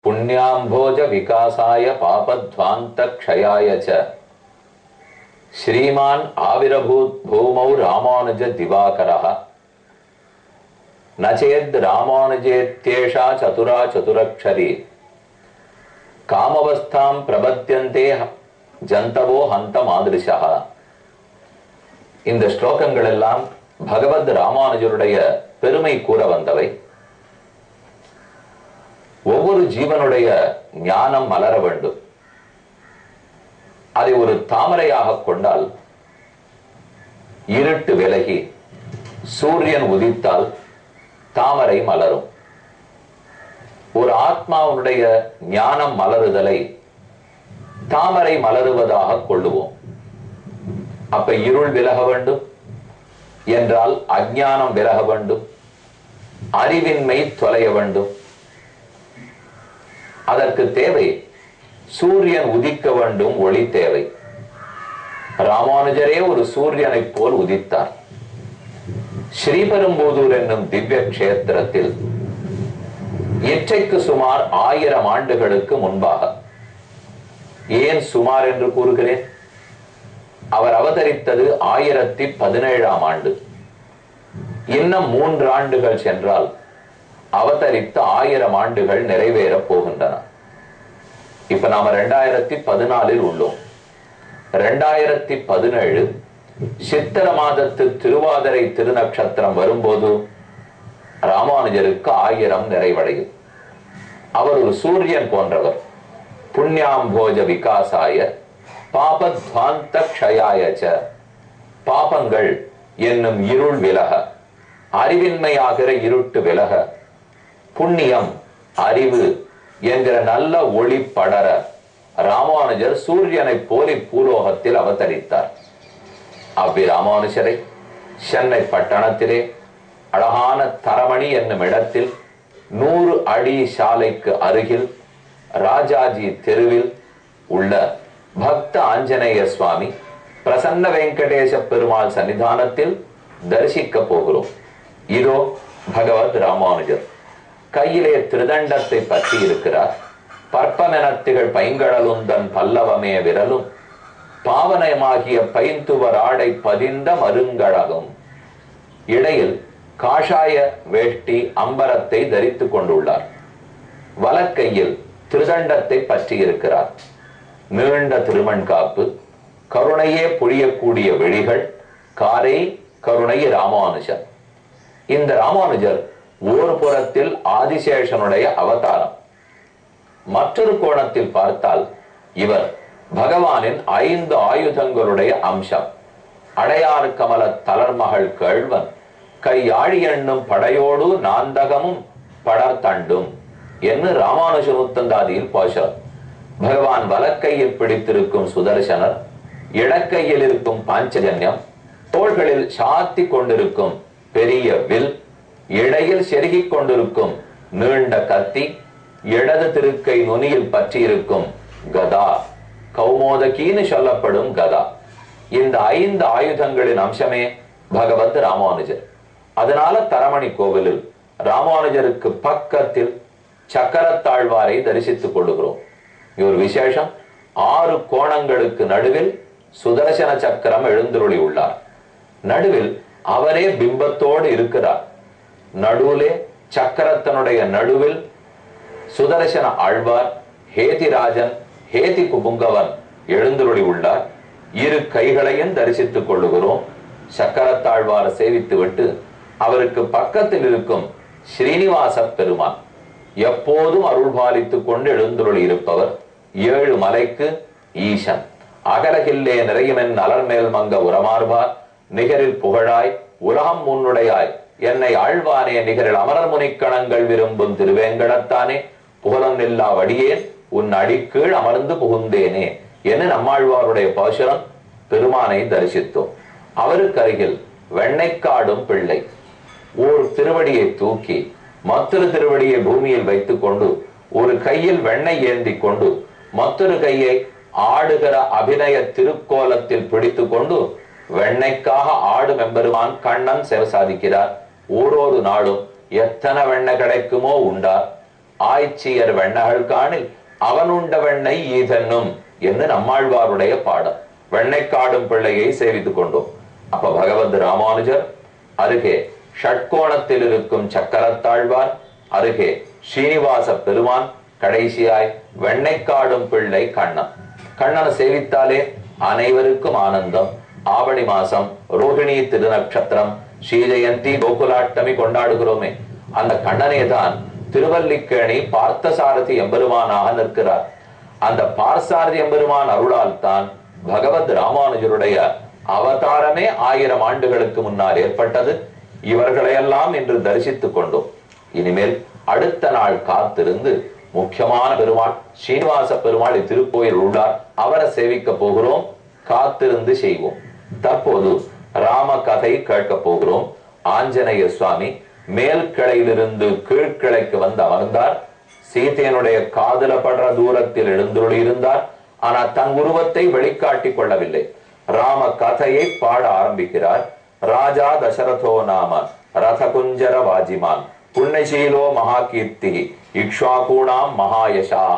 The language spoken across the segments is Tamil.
புண்ணியாம்போஜ விகாசாய பாபத்வாந்த க்ஷயாய ச ஸ்ரீமான் ஆவிரபூத் பூமௌ ராமானுஜ திவாகரः நச்சேத் ராமானுஜேத்யேஷா சதுரா சதுரக்ஷரி காமவஸ்தாம் பிரபத்தியந்தே ஜந்தவோ ஹந்த மாதிருஷா இந்த ஸ்லோகங்கள் எல்லாம் பகவத் ராமானுஜருடைய பெருமை கூற வந்தவை ஒவ்வொரு ஜீவனுடைய ஞானம் மலர வேண்டும் அதை ஒரு தாமரையாக கொண்டால் இருட்டு விலகி சூரியன் உதித்தால் தாமரை மலரும் ஒரு ஆத்மாவுடைய ஞானம் மலருதலை தாமரை மலருவதாக கொள்ளுவோம் அப்ப இருள் விலக வேண்டும் என்றால் அஜ்ஞானம் விலக வேண்டும் அறிவின்மை தொலைய வேண்டும் அதற்கு தேவை சூரியன் உதிக்க வேண்டும் ஒளி தேவை ராமானுஜரே ஒரு சூரியனைப் போல் உதித்தார் ஸ்ரீபெரும்புதூர் என்னும் திவ்ய கஷேத்திரத்தில் இற்றைக்கு சுமார் ஆயிரம் ஆண்டுகளுக்கு முன்பாக ஏன் சுமார் என்று கூறுகிறேன் அவர் அவதரித்தது ஆயிரத்தி பதினேழாம் ஆண்டு இன்னும் மூன்று ஆண்டுகள் சென்றால் அவதரித்த ஆயிரம் ஆண்டுகள் நிறைவேறப் போகின்றன இப்ப நாம ரெண்டாயிரத்தி பதினாலில் உள்ளோம் ரெண்டாயிரத்தி பதினேழு சித்திர மாதத்து திருவாதிரை திருநக்ஷத்திரம் வரும்போது ராமானுஜருக்கு ஆயிரம் நிறைவடையும் அவர் ஒரு சூரியன் போன்றவர் புண்ணியாம்போஜ விகாசாய பாபத்வாந்த க்ஷயாய ச பாபங்கள் என்னும் இருள் விலக அறிவின்மையாகிற இருட்டு விலக புண்ணியம் அறிவு என்கிற நல்ல ஒளி படர ராமானுஜர் சூரியனை போலி பூலோகத்தில் அவதரித்தார் அவ்வி ராமானுஜரை சென்னை பட்டணத்திலே அழகான தரமணி என்னும் இடத்தில் நூறு அடி சாலைக்கு அருகில் ராஜாஜி தெருவில் உள்ள பக்த ஆஞ்சநேய சுவாமி பிரசன்ன வெங்கடேச பெருமாள் சன்னிதானத்தில் தரிசிக்க போகிறோம் இதோ பகவத் ராமானுஜர் கையிலே திருதண்டத்தை பற்றி இருக்கிறார் பற்பமெனத்திகள் பைங்கடலுந்தன் பல்லவமே விரலும் பாவனயமாகிய பைந்துவர் ஆடை பதிந்த மருங்கழகும் இடையில் காஷாய வேஷ்டி அம்பரத்தை தரித்துக் கொண்டுள்ளார் வலக்கையில் திருதண்டத்தை பற்றி இருக்கிறார் நீண்ட திருமண் காப்பு கருணையே புழியக்கூடிய விழிகள் காரை கருணை ராமானுஜர் இந்த ராமானுஜர் ஒரு புறத்தில் ஆதிசேஷனுடைய அவதாரம் மற்றொரு கோணத்தில் பார்த்தால் இவர் பகவானின் ஐந்து ஆயுதங்களுடைய அம்சம் அடையாறு கமல தளர்மகள் கேழ்வன் கையாழி எண்ணும் படையோடு நாந்தகமும் படர்தண்டும் என்று ராமானுஜ முத்தந்தாதியில் பாசுரம் பகவான் வலக்கையில் பிடித்திருக்கும் சுதர்சனர் இடக்கையில் இருக்கும் பாஞ்சஜன்யம் தோள்களில் சாத்தி கொண்டிருக்கும் பெரிய வில் இடையில் செருகிக் கொண்டிருக்கும் நீண்ட கத்தி இடது திருக்கை நுனியில் பற்றியிருக்கும் கதா கௌமோதகின்னு சொல்லப்படும் கதா இந்த ஐந்து ஆயுதங்களின் அம்சமே பகவத் ராமானுஜர் அதனால தரமணி கோவிலில் ராமானுஜருக்கு பக்கத்தில் சக்கரத்தாழ்வாரை தரிசித்துக் கொள்ளுகிறோம் இவர் விசேஷம் ஆறு கோணங்களுக்கு நடுவில் சுதர்சன சக்கரம் எழுந்துருளி உள்ளார் நடுவில் அவரே பிம்பத்தோடு இருக்கிறார் நடுவிலே சக்கரத்தனுடைய நடுவில் சுதர்சன ஆழ்வார் ஹேதிராஜன் ஹேதி குபுங்கவன் எழுந்துருளி உள்ளார் இரு கைகளையும் தரிசித்துக் கொள்ளுகிறோம் சக்கரத்தாழ்வார சேவித்து விட்டு அவருக்கு பக்கத்தில் இருக்கும் ஸ்ரீனிவாச பெருமான் எப்போதும் அருள் பாலித்துக் கொண்டு எழுந்துருளி இருப்பவர் ஏழு மலைக்கு ஈசன் அகலகில்லே நிறையுமென் அலர்மேல் மங்க உரமார்பார் நிகரில் புகழாய் உலகம் முன்னுடையாய் என்னை ஆழ்வானே நிகரில் அமரர் முனிக்கணங்கள் விரும்பும் திருவேங்கடத்தானே புகழம் இல்லா வடியேன் உன் அடிக்கீழ் அமர்ந்து புகுந்தேனே என்று நம்மாழ்வாருடைய பாசுரம் பெருமானை தரிசித்தோம் அவருக்கு அருகில் வெண்ணைக்காடும் பிள்ளை ஓர் திருவடியை தூக்கி மற்றொரு திருவடியை பூமியில் வைத்துக் கொண்டு ஒரு கையில் வெண்ணெய் ஏந்தி கொண்டு மற்றொரு கையை ஆடுகிற அபிநய திருக்கோலத்தில் பிடித்துக் கொண்டு வெண்ணைக்காக ஆடும் எம்பெருமான் கண்ணன் சேவை சாதிக்கிறார் ஓரொரு நாளும் எத்தனை வெண்ணெய் கிடைக்குமோ உண்டார் ஆய்ச்சியர் வெண்ணகள் காணில் அவனுண்ட வெண்ணை ஈதன்னும் என்று நம்மாழ்வாருடைய பாடம் வெண்ணை காடும் பிள்ளையை சேவித்துக் கொண்டோம் அப்ப பகவத் ராமானுஜர் அருகே ஷட்கோணத்தில் இருக்கும் சக்கரத்தாழ்வார் அருகே ஸ்ரீனிவாச பெருமான் கடைசியாய் வெண்ணை காடும் பிள்ளை கண்ணன் கண்ணனை சேவித்தாலே அனைவருக்கும் ஆனந்தம் ஆவணி மாசம் ரோகிணி திருநட்சத்திரம் ஸ்ரீஜெயந்தி கோகுலாட்டமி கொண்டாடுகிறோமே அந்த கண்ணனே தான் திருவல்லிக்கேணி பார்த்தசாரதி எம்பெருமானாக நிற்கிறார் அந்த பார்சாரதி எம்பெருமான் அருளால் தான் பகவத் ராமானுஜருடைய அவதாரமே ஆயிரம் ஆண்டுகளுக்கு முன்னால் ஏற்பட்டது இவர்களையெல்லாம் இன்று தரிசித்துக் கொண்டோம் இனிமேல் அடுத்த நாள் காத்திருந்து முக்கியமான பெருமாள் ஸ்ரீனிவாச பெருமாள் திருக்கோயில் உள்ளார் அவரை சேவிக்க போகிறோம் காத்திருந்து செய்வோம் தற்போது ராம கதை கேட்க போகிறோம் ஆஞ்சநேய சுவாமி மேல் கிளையிலிருந்து கீழ்கிளைக்கு வந்து அமர்ந்தார் சீதையனுடைய காதல படுற தூரத்தில் எழுந்துள்ளி இருந்தார் ஆனா தன் உருவத்தை வெளிக்காட்டிக் கொள்ளவில்லை ராம கதையை பாட ஆரம்பிக்கிறார் ராஜா தசரதோ நாம ரதகுஞ்சர வாஜிமான் புண்ணியசீலோ மகாகீர்த்தி இக்ஷ்வாகூணாம் மகாயசாக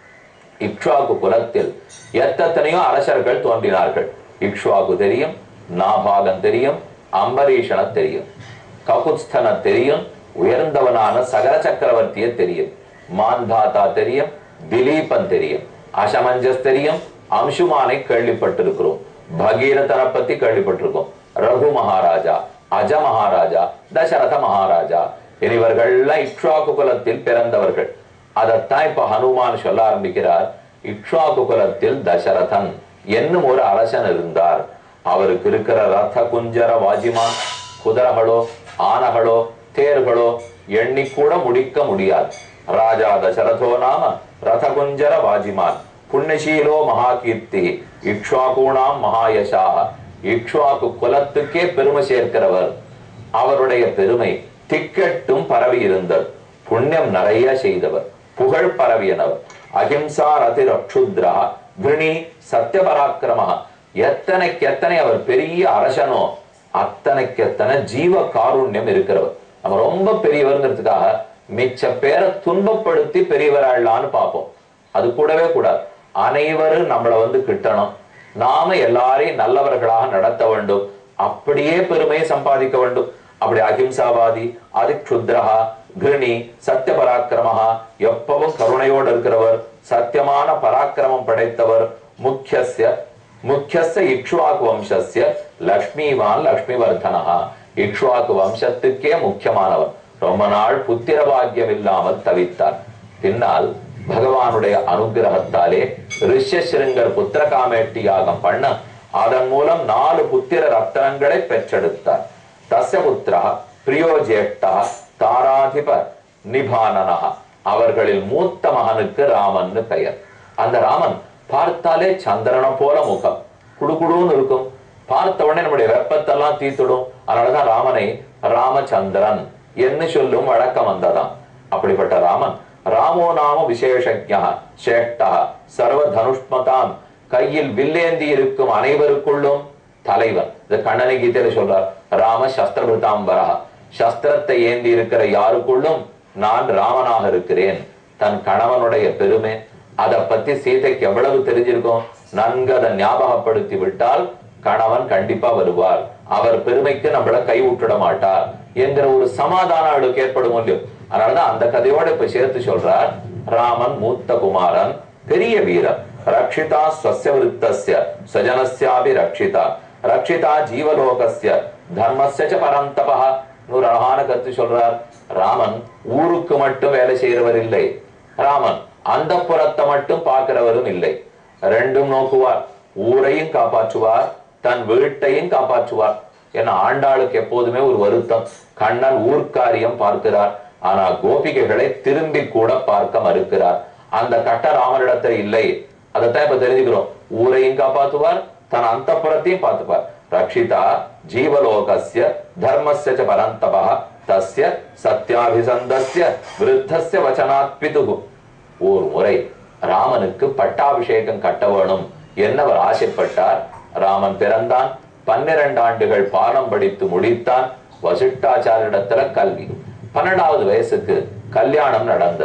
இக்ஷ்வாகு குலத்தில் எத்தனையோ அரசர்கள் தோன்றினார்கள் இக்ஷ்வாகு தெரியும் நாபாகன் தெரியும் அம்பரீஷன தெரியும் ககுஸ்தன தெரியும் உயர்ந்தவனான சகர சக்கரவர்த்திய தெரியும் மான்தாத்தா தெரியும் திலீபன் தெரியும் அசமஞ்சஸ் தெரியும் அம்சுமானை கேள்விப்பட்டிருக்கிறோம் பகீரதனை பத்தி கேள்விப்பட்டிருக்கோம் ரகு மகாராஜா அஜ மகாராஜா தசரத மகாராஜா இவர்கள்லாம் இக்ஷ்வாகு குலத்தில் பிறந்தவர்கள் அதைத்தான் இப்ப ஹனுமான் சொல்ல ஆரம்பிக்கிறார் இக்ஷ்வாகு குலத்தில் தசரதன் என்னும் ஒரு அரசன் இருந்தார் அவருக்கு இருக்கிற ரத குஞ்சர வாஜிமான் குதிரைகளோ ஆனகளோ தேர்களோ எண்ணி கூட முடிக்க முடியாது ராஜா தசரதோ நாம ரதகுஞ்சர வாஜிமான் புண்ணியசீலோ மகாகீர்த்தி இக்ஷ்வாகூணாம் மகாயசாக இக்ஷ்வாக்கு குலத்துக்கே பெருமை சேர்க்கிறவர் அவருடைய பெருமை திக்கெட்டும் பரவி இருந்தது புண்ணியம் நிறைய செய்தவர் புகழ் பரவியனவர் அஹிம்சா ரதி ரக்ஷுத்ரா கிருணி சத்தியபராக்கிரம எத்தனைக்கு எத்தனை அவர் பெரிய அரசனோ அத்தனைக்கு எத்தனை ஜீவ காருண்யம் இருக்கிறவர் நம்ம ரொம்ப பெரியவர்ங்கிறதுக்காக மிச்ச பேரை துன்பப்படுத்தி பெரியவராடலான்னு பார்ப்போம் அது கூடவே கூடாது அனைவரும் நம்மளை வந்து கிட்டணும் நாம எல்லாரையும் நல்லவர்களாக நடத்த வேண்டும் அப்படியே பெருமையை சம்பாதிக்க வேண்டும் அப்படி அஹிம்சாவாதி அதிக்ஷுத்ரஹா கிருணி சத்திய பராக்கிரமஹா எப்பவும் கருணையோடு இருக்கிறவர் சத்தியமான பராக்கிரமம் படைத்தவர் முக்கியஸ்ய முக்கியஸ்ய இக்ஷ்வாக்கு வம்சஸ்ய லக்ஷ்மிவான் லக்ஷ்மிவர்தனஹா இக்ஷ்வாக்கு வம்சத்துக்கே முக்கியமானவர் ரொம்ப நாள் புத்திர பாக்கியம் இல்லாமல் தவித்தார் பின்னால் பகவானுடைய அனுகிரகத்தாலே ரிஷ்யசிருங்கர் புத்திர காமேட்டி யாகம் பண்ண அதன் மூலம் நாலு புத்திர ரத்தனங்களை பெற்றெடுத்தார் தஸ்ய புத்திரா பிரியோ ஜேஷ்டா தாராதிப நிபானனா அவர்களில் மூத்த மகனுக்கு ராமன்னு பெயர் அந்த ராமன் பார்த்தாலே சந்திரனை போல முகம் குடுகுடுன்னு இருக்கும் பார்த்த உடனே நம்முடைய வெப்பத்தெல்லாம் தீத்துடும் அதனாலதான் ராமனை ராமச்சந்திரன் என்று சொல்லும் வழக்கம் வந்ததாம் அப்படிப்பட்ட ராமன் ராமோ நாம விசேஷஜா சேஷ்டா சர்வ தனுஷ்மதாம் கையில் வில்லேந்தி இருக்கும் அனைவருக்குள்ளும் தலைவன் இது கண்ணனை கீதையில சொல்றார் ராம சஸ்திரபிருதாம்பரா சஸ்திரத்தை ஏந்தி இருக்கிற யாருக்குள்ளும் நான் ராமனாக இருக்கிறேன் தன் கணவனுடைய பெருமை அதை பத்தி சீதைக்கு எவ்வளவு தெரிஞ்சிருக்கும் நன்கு அதை ஞாபகப்படுத்தி விட்டால் கணவன் கண்டிப்பா வருவார் அவர் பெருமைக்கு நம்மள கை விட்டுட மாட்டார் என்கிற ஒரு சமாதானம் அவளுக்கு ஏற்படும் இல்லையோ அதனாலதான் அந்த கதையோட இப்ப சேர்த்து சொல்றார் ராமன் மூத்த குமாரன் பெரிய வீரன் ரக்ஷிதா ஸ்வஸ்ய விருத்தஸ்ய ஸ்வஜனஸ்யாபி ரக்ஷிதா ரக்ஷிதா ஜீவலோகஸ்ய தர்மஸ்ய ச பரந்தபா ஒரு அழகான கருத்து சொல்றார் ராமன் ஊருக்கு மட்டும் வேலை செய்யறவர் இல்லை ராமன் அந்த புறத்தை மட்டும் பார்க்கிறவரும் இல்லை ரெண்டும் நோக்குவார் ஊரையும் காப்பாற்றுவார் தன் வீட்டையும் காப்பாற்றுவார் ஏன்னா ஆண்டாளுக்கு எப்போதுமே ஒரு வருத்தம் கண்ணன் ஊர்க்காரியம் பார்க்கிறார் ஆனா கோபிகைகளை திரும்பி கூட பார்க்க மறுக்கிறார் அந்த கட்ட ராமனிடத்தில் இல்லை அதைத்தான் இப்ப தெரிஞ்சுக்கிறோம் ஊரையும் காப்பாத்துவார் தன் அந்த புறத்தையும் பார்த்துப்பார் ரக்ஷிதா ஜீவலோகஸ்ய தர்மஸ்ய ச பரந்தபா தஸ்ய சத்யாபிசந்தஸ்ய விருத்தஸ்ய வச்சனாத் பிதுகு ஒரு முறை ராமனுக்கு பட்டாபிஷேகம் கட்ட வேணும் என்னவர் ஆசைப்பட்டார் ராமன் பிறந்தான் பன்னிரண்டு ஆண்டுகள் பாடம் படித்து முடித்தான் வசிஷ்டாச்சாரிடத்துல கல்வி பன்னெண்டாவது வயசுக்கு கல்யாணம் நடந்தது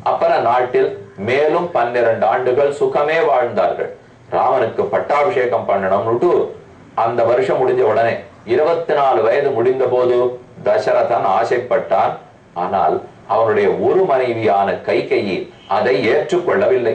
அப்புறம் நாட்டில் மேலும் பன்னிரண்டு ஆண்டுகள் சுகமே வாழ்ந்தார்கள் ராமனுக்கு பட்டாபிஷேகம் பண்ணணும்னுட்டு அந்த வருஷம் முடிஞ்ச உடனே இருபத்தி நாலு வயது முடிந்த போது தசரதன் ஆசைப்பட்டான் ஆனால் அவனுடைய ஒரு மனைவியான கைகையை அதை ஏற்றுக்கொள்ளவில்லை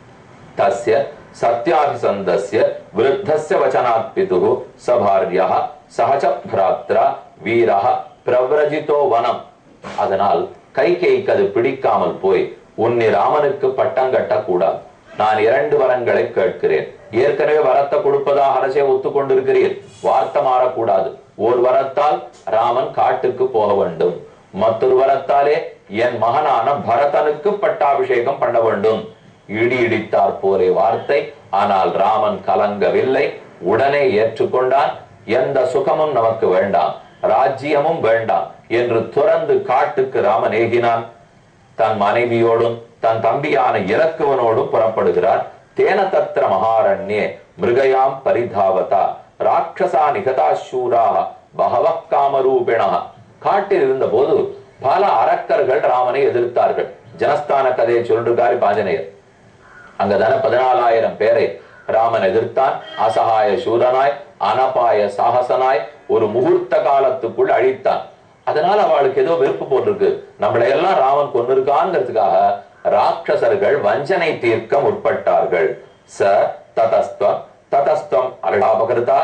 தஸ்ய சத்யாபிசந்தஸ்ய விருத்தஸ்ய வச்சனாத் பிதுகு சபாரியா சஹஜ பிராத்ரா வீரஹ பிரவ்ரஜிதோ வனம் அதனால் கைகேய்க்கு அது பிடிக்காமல் போய் உன்னை ராமனுக்கு பட்டம் கட்டக்கூடாது நான் இரண்டு வரங்களை கேட்கிறேன் ஏற்கனவே வரத்தை கொடுப்பதாக அரசே ஒத்துக்கொண்டிருக்கிறீர் வார்த்தை மாறக்கூடாது ஒரு வரத்தால் ராமன் காட்டுக்கு போக வேண்டும் மற்றொரு வரத்தாலே என் மகனான பரதனுக்கு பட்டாபிஷேகம் பண்ண வேண்டும் இடி இடித்தார் போரே வார்த்தை ஆனால் ராமன் கலங்கவில்லை உடனே ஏற்றுக்கொண்டான் எந்த சுகமும் நமக்கு வேண்டாம் ராஜ்யமும் வேண்டாம் என்று துறந்து காட்டுக்கு ராமன் ஏகினான் தன் மனைவியோடும் தன் தம்பியான இலக்குவனோடும் புறப்படுகிறார் தேன தத்திர மகாரண்யே மிருகயாம் பரிதாவதா ராட்சசா நிகதாசூரா பகவ காமரூபிணா காட்டில் இருந்த போது பல அரக்கர்கள் ராமனை எதிர்த்தார்கள் ஜனஸ்தான கதையை சொல்றாரு பாஞ்சனையர் அங்கதான பதினாலாயிரம் பேரை ராமன் எதிர்த்தான் அசகாய சூரனாய் அனபாய சாகசனாய் ஒரு முகூர்த்த காலத்துக்குள் அழித்தான் அதனால அவளுக்கு ஏதோ வெறுப்பு போட்டிருக்கு நம்மளை எல்லாம் ராமன் கொண்டிருக்காங்கிறதுக்காக ராட்சசர்கள் வஞ்சனை தீர்க்க முற்பட்டார்கள் ச ததஸ்துவம் ததஸ்துவம் அருளாபகிருதா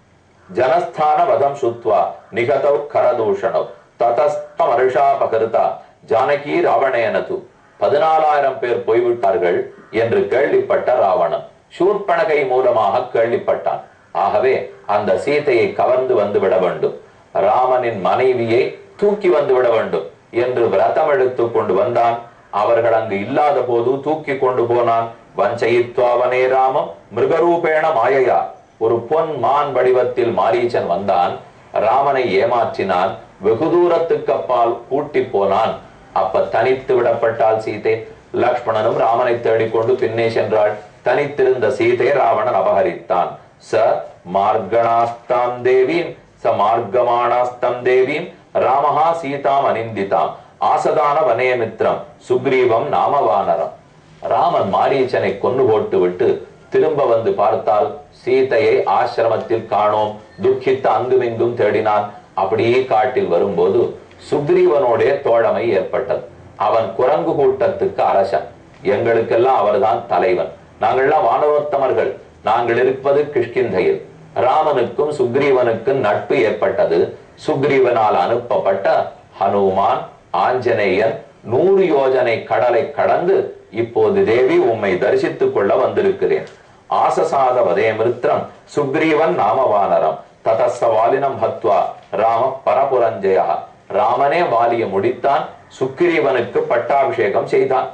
ஜனஸ்தான வதம் சுத்வா நிகதௌ கரதூஷணௌ ததஸ்தம் அருஷாபகிருதா ஜானகி ராவணேனது பதினாலாயிரம் பேர் போய்விட்டார்கள் என்று கேள்விப்பட்ட ராவணன் சூர்பனகை மூலமாக கேள்விப்பட்டான் ஆகவே அந்த சீதையை கவர்ந்து வந்து விட வேண்டும் ராமனின் மனைவியை தூக்கி வந்து விட வேண்டும் என்று விரதம் எடுத்துக் கொண்டு வந்தான் அவர்கள் அங்கு இல்லாத போது தூக்கி கொண்டு போனான் வஞ்சயித்வாவனே ராமம் மிருகரூபேண மாயையா ஒரு பொன் மான் வடிவத்தில் மாரீச்சன் வந்தான் ராமனை ஏமாற்றினான் வெகு தூரத்துக்கு அப்பால் கூட்டி போனான் அப்ப தனித்து விடப்பட்டால் சீதை லக்ஷ்மணனும் ராமனை தேடிக்கொண்டு பின்னே சென்றாள் தனித்திருந்த சீதை ராவணன் அபகரித்தான் ச மார்கணாஸ்தாம் தேவீம் ச மார்க்கமானாஸ்தம் தேவீம் ராமஹா சீதாம் அனிந்திதாம் ஆசதான வனேமித்ரம் சுக்ரீவம் நாமவானரம் ராமன் மாரீச்சனை கொண்டு போட்டு விட்டு திரும்ப வந்து பார்த்தால் சீதையை ஆசிரமத்தில் காணோம் துக்கித்து அங்குமிங்கும் தேடினான் அப்படியே காட்டில் வரும்போது சுக்ரீவனோடைய தோழமை ஏற்பட்டது அவன் குரங்கு கூட்டத்துக்கு அரசன் எங்களுக்கெல்லாம் அவர்தான் தலைவன் நாங்கள்லாம் வானரோத்தமர்கள் நாங்கள் இருப்பது கிஷ்கிந்தையில் ராமனுக்கும் சுக்ரீவனுக்கும் நட்பு ஏற்பட்டது சுக்ரீவனால் அனுப்பப்பட்ட ஹனுமான் ஆஞ்சநேயன் நூறு யோஜனை கடலை கடந்து இப்போது தேவி உம்மை தரிசித்துக் கொள்ள வந்திருக்கிறேன் ஆசசாத வதே மிருத்திரம் சுக்ரீவன் நாமவானரம் ததஸ்த வாலினம் ஹத்வா ராம பரபுரஞ்சயா ராமனே வாலிய முடித்தான் சுக்ரீவனுக்கு பட்டாபிஷேகம் செய்தான்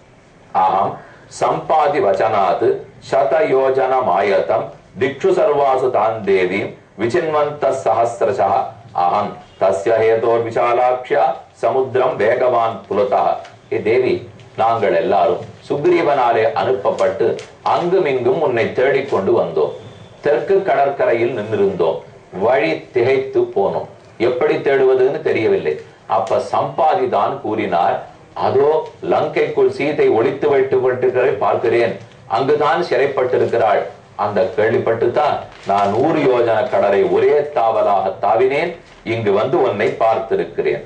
அகம் சம்பாதி வச்சனாத் சதயோஜன மாயதம் திக்ஷு சர்வாசு தான் தேவீம் விசின்வந்த சஹசிரசா அகம் தஸ்ய ஹேதோர் விஷாலாக்ஷா சமுத்திரம் வேகவான் புலதா ஏ தேவி நாங்கள் எல்லாரும் சுக்ரீவனாலே அனுப்பப்பட்டு அங்குமிங்கும் உன்னை தேடிக்கொண்டு வந்தோம் தெற்கு கடற்கரையில் நின்றிருந்தோம் வழி திகைத்து போனோம் எப்படி தேடுவதுன்னு தெரியவில்லை அப்ப சம்பாதி தான் கூறினார் அதோ லங்கைக்குள் சீதை ஒளித்து வைத்து விட்டுக்கிறதை பார்க்கிறேன் அங்குதான் சிறைப்பட்டிருக்கிறாள் அந்த கேள்விப்பட்டுத்தான் நான் நூறு யோஜன கடலை ஒரே தாவலாக தாவினேன் இங்கு வந்து உன்னை பார்த்திருக்கிறேன்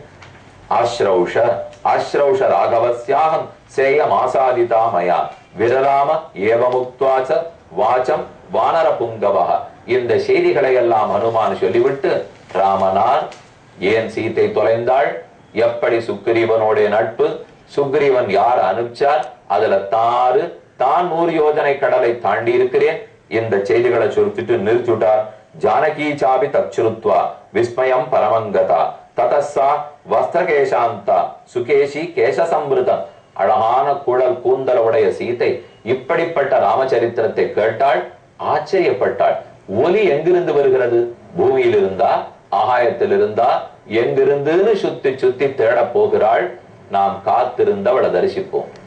ஆශ්‍රௌஷ ஆශ්‍රௌஷ ராகவஸ்யாகம் சேயம் ஆசாதிதா மயா விரலாம ஏவமுக்துவாச்ச வாச்சம் வானர புங்கவக இந்த செய்திகளை எல்லாம் ஹனுமான் சொல்லிவிட்டு ராமனார் ஏன் சீத்தை தொலைந்தாள் எப்படி சுக்ரீவனுடைய நட்பு சுக்ரீவன் யார் அனுப்பிச்சார் அதுல தாறு தான் நூறு யோஜனை கடலை தாண்டி இருக்கிறேன் இந்த செய்திகளை சுருத்திட்டு நிறுத்திவிட்டார் ஜானகி சாபி தச்சுருத்வா விஸ்மயம் பரமங்கதா ததஸ்ஸா வஸ்திரகேசாந்தா சுகேஷி கேசசம்பிருதம் அழகான குழல் கூந்தல உடைய சீதை இப்படிப்பட்ட ராமச்சரித்திரத்தை கேட்டாள் ஆச்சரியப்பட்டாள் ஒலி எங்கிருந்து வருகிறது பூமியில் இருந்தா ஆகாயத்தில் இருந்தா எங்கிருந்துன்னு சுத்தி சுத்தி தேடப் போகிறாள் நாம் காத்திருந்து அவளை தரிசிப்போம்